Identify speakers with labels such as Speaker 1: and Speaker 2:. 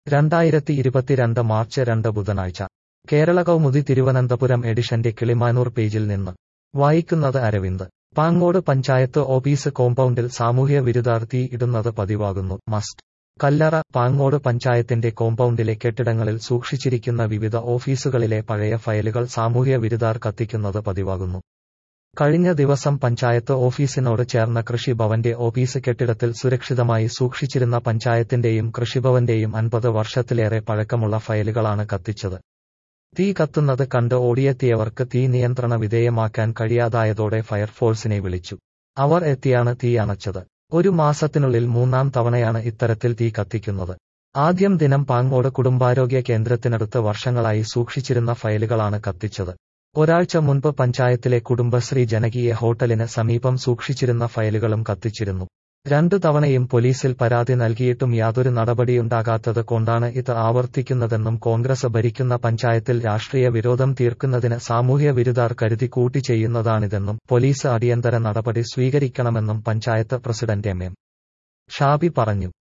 Speaker 1: രണ്ടായിരത്തി ഇരുപത്തിരണ്ട് മാർച്ച് രണ്ട് ബുധനാഴ്ച കേരള കൗമുദി തിരുവനന്തപുരം എഡിഷന്റെ കിളിമാനൂർ പേജിൽ നിന്ന് വായിക്കുന്നത് അരവിന്ദ് പാങ്ങോട് പഞ്ചായത്ത് ഓഫീസ് കോമ്പൗണ്ടിൽ സാമൂഹ്യ വിരുദ്ധർ തീ ഇടുന്നത് പതിവാകുന്നു മസ്റ്റ് കല്ലറ പാങ്ങോട് പഞ്ചായത്തിന്റെ കോമ്പൗണ്ടിലെ കെട്ടിടങ്ങളിൽ സൂക്ഷിച്ചിരിക്കുന്ന വിവിധ ഓഫീസുകളിലെ പഴയ ഫയലുകൾ സാമൂഹ്യ വിരുദ്ധർ കത്തിക്കുന്നത് പതിവാകുന്നു കഴിഞ്ഞ ദിവസം പഞ്ചായത്ത് ഓഫീസിനോട് ചേർന്ന കൃഷിഭവന്റെ ഓഫീസ് കെട്ടിടത്തിൽ സുരക്ഷിതമായി സൂക്ഷിച്ചിരുന്ന പഞ്ചായത്തിന്റെയും കൃഷിഭവന്റെയും അൻപത് വർഷത്തിലേറെ പഴക്കമുള്ള ഫയലുകളാണ് കത്തിച്ചത് തീ കത്തുന്നത് കണ്ട് ഓടിയെത്തിയവർക്ക് തീ നിയന്ത്രണ വിധേയമാക്കാൻ കഴിയാതായതോടെ ഫയർഫോഴ്സിനെ വിളിച്ചു അവർ എത്തിയാണ് തീ അണച്ചത് ഒരു മാസത്തിനുള്ളിൽ മൂന്നാം തവണയാണ് ഇത്തരത്തിൽ തീ കത്തിക്കുന്നത് ആദ്യം ദിനം പാങ്ങോട് കുടുംബാരോഗ്യ കേന്ദ്രത്തിനടുത്ത് വർഷങ്ങളായി സൂക്ഷിച്ചിരുന്ന ഫയലുകളാണ് കത്തിച്ചത് ഒരാഴ്ച മുൻപ് പഞ്ചായത്തിലെ കുടുംബശ്രീ ജനകീയ ഹോട്ടലിന് സമീപം സൂക്ഷിച്ചിരുന്ന ഫയലുകളും കത്തിച്ചിരുന്നു രണ്ടു തവണയും പോലീസിൽ പരാതി നൽകിയിട്ടും യാതൊരു നടപടിയുണ്ടാകാത്തത് കൊണ്ടാണ് ഇത് ആവർത്തിക്കുന്നതെന്നും കോൺഗ്രസ് ഭരിക്കുന്ന പഞ്ചായത്തിൽ രാഷ്ട്രീയ വിരോധം തീർക്കുന്നതിന് സാമൂഹ്യ വിരുദ്ധർ കരുതി കൂട്ടി ചെയ്യുന്നതാണിതെന്നും പോലീസ് അടിയന്തര നടപടി സ്വീകരിക്കണമെന്നും panchayat president M M Shabi പറഞ്ഞു